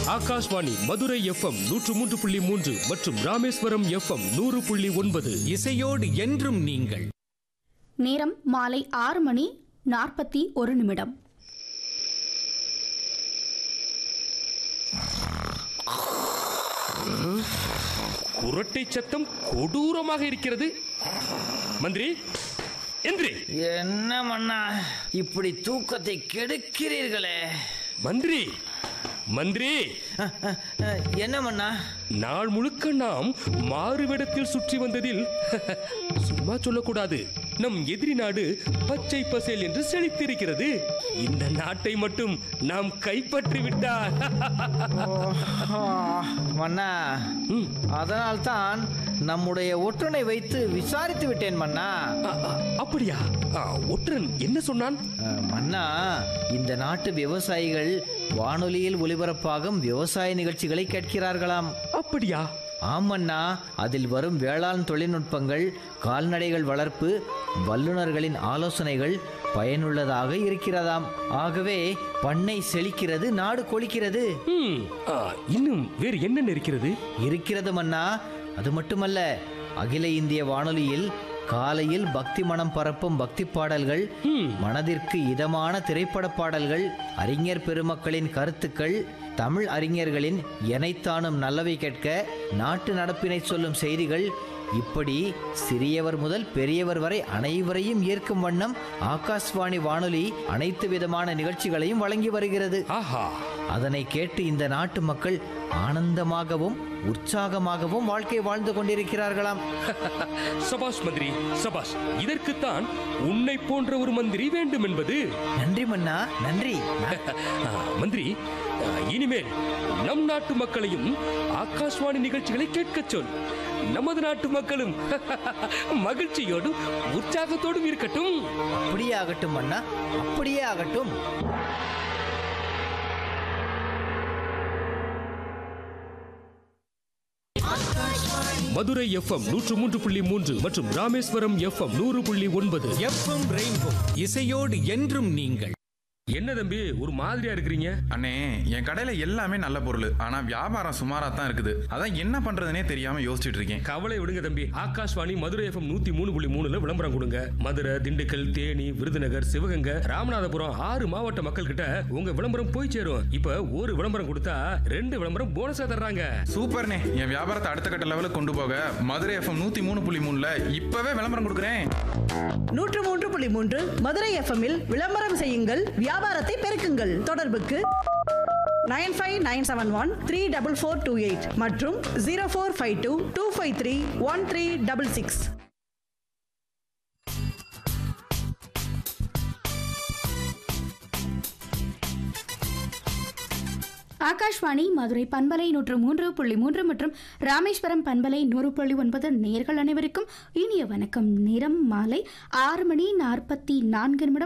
Akashvani Madurai FM நூற்று மூன்று புள்ளி மூன்று மற்றும் ராமேஸ்வரம் எஃப்எம் நூறு புள்ளி ஒன்பது இசையோடு என்றும் நீங்கள் நேரம் மாலை ஆறு மணி நாற்பத்தி ஒரு நிமிடம் குரட்டை சத்தம் கொடூரமாக இருக்கிறது மந்திரி எந்திரி என்ன மன்னா இப்படி தூக்கத்தை கெடுக்கிறீர்களே மந்திரி மந்திரி அஹ், அஹ், அஹ், என்ன மன்னா நாள் முழுக்க நாம் மாறுவிடத்தில் சுற்றி வந்ததில் சும்மா சொல்லக்கூடாது நம் எதிரி நாடு பச்சை பசேல் என்று செழித்திருக்கிறது இந்த நாட்டை மட்டும் நாம் கைப்பற்றி விட்டால் ஆ, மன்னா ம், அதனால்தான் நம்முடைய ஒற்றனை வைத்து விசாரித்து விட்டேன் மன்னா அ, அ, அப்படியா ஆ, ஒற்றன் என்ன சொன்னான் அஹ், மன்னா இந்த நாட்டு விவசாயிகள் வானொலியில் ஒலிபரப்பாகும் விவசாய நிகழ்ச்சிகளை கேட்கிறார்களாம் அப்படியா ஆமண்ணா அதில் வரும் வேளாண் தொழில்நுட்பங்கள் கால்நடைகள் வளர்ப்பு வல்லுநர்களின் ஆலோசனைகள் பயனுள்ளதாக இருக்கிறதாம் ஆகவே பண்ணை செழிக்கிறது நாடு கொளிக்கிறது ம், ஆ, இன்னும் வேறு என்னென்ன இருக்கிறது இருக்கிறது மன்னா அது மட்டுமல்ல அகில இந்திய வானொலியில் காலையில் பக்தி மனம் பரப்பும் பக்தி பாடல்கள் ம், மனதிற்கு இதமான திரைப்பட பாடல்கள் அறிஞர் பெருமக்களின் கருத்துக்கள் தமிழ் அறிஞர்களின் எனைத்தானும் நல்லவை கேட்க நாட்டு நடப்பினை சொல்லும் செய்திகள் இப்படி சிறியவர் முதல் பெரியவர் வரை அனைவரையும் ஈர்க்கும் வண்ணம் ஆகாஷ்வாணி வானொலி அனைத்து விதமான நிகழ்ச்சிகளையும் வழங்கி வருகிறது ஆஹா அதனை கேட்டு இந்த நாட்டு மக்கள் ஆனந்தமாகவும் உற்சாகமாகவும் வாழ்க்கை வாழ்ந்து கொண்டிருக்கிறார்களாம் சபாஷ் மந்திரி சபாஷ் இதற்குத்தான் உன்னை போன்ற ஒரு மந்திரி வேண்டும் என்பது நன்றி மன்னா நன்றி ஆ, மந்திரி ஆ, இனிமேல் நம் நாட்டு மக்களையும் ஆகாஷ்வாணி நிகழ்ச்சிகளை கேட்கச் சொல் நமது நாட்டு மக்களும் மகிழ்ச்சியோடும் உற்சாகத்தோடும் இருக்கட்டும் அப்படியே ஆகட்டும் மன்னா அப்படியே ஆகட்டும் மதுரை எஃப்எம் நூற்று மூன்று புள்ளி மூன்று மற்றும் ராமேஸ்வரம் எஃப்எம் நூறு புள்ளி ஒன்பது எஃப்எம் ரெயின்போ இசையோடு என்றும் நீங்கள் என்ன தம்பி ஒரு மாதிரியா இருக்கிறீங்க அண்ணே என் கடையில எல்லாமே நல்ல பொருள் ஆனா வியாபாரம் சுமாரா தான் இருக்குது அதான் என்ன பண்றதுனே தெரியாம யோசிச்சுட்டு இருக்கேன் கவலை விடுங்க தம்பி ஆகாஷ்வாணி மதுரை எஃப்எம் நூத்தி மூணு புள்ளி மூணுல விளம்பரம் கொடுங்க மதுரை திண்டுக்கல் தேனி விருதுநகர் சிவகங்கை ராமநாதபுரம் ஆறு மாவட்ட மக்கள் கிட்ட உங்க விளம்பரம் போய் சேரும் இப்ப ஒரு விளம்பரம் கொடுத்தா ரெண்டு விளம்பரம் போனஸா தர்றாங்க சூப்பர்ண்ணே என் வியாபாரத்தை அடுத்த கட்ட லெவலுக்கு கொண்டு போக மதுரை எஃப்எம் நூத்தி மூணு புள்ளி மூணுல இப்பவே விளம்பரம் கொடுக்குறேன் நூற்று மூன்று புள்ளி மூன்று மதுரை எஃப்எம்மில் விளம்பரம் செய்யுங்கள் வியாபாரத்தை பெருக்குங்கள் தொடர்புக்கு nine five nine seven one three double four two eight மற்றும் zero four five two two five three one three double six Akashvani Madurai பண்பலை நூற்று மூன்று புள்ளி மூன்று மற்றும் ராமேஸ்வரம் பண்பலை நூறு புள்ளி ஒன்பது நேர்கள் அனைவருக்கும் இனிய வணக்கம் நேரம் மாலை ஆறு மணி நாற்பத்தி நான்கு நிமிடம்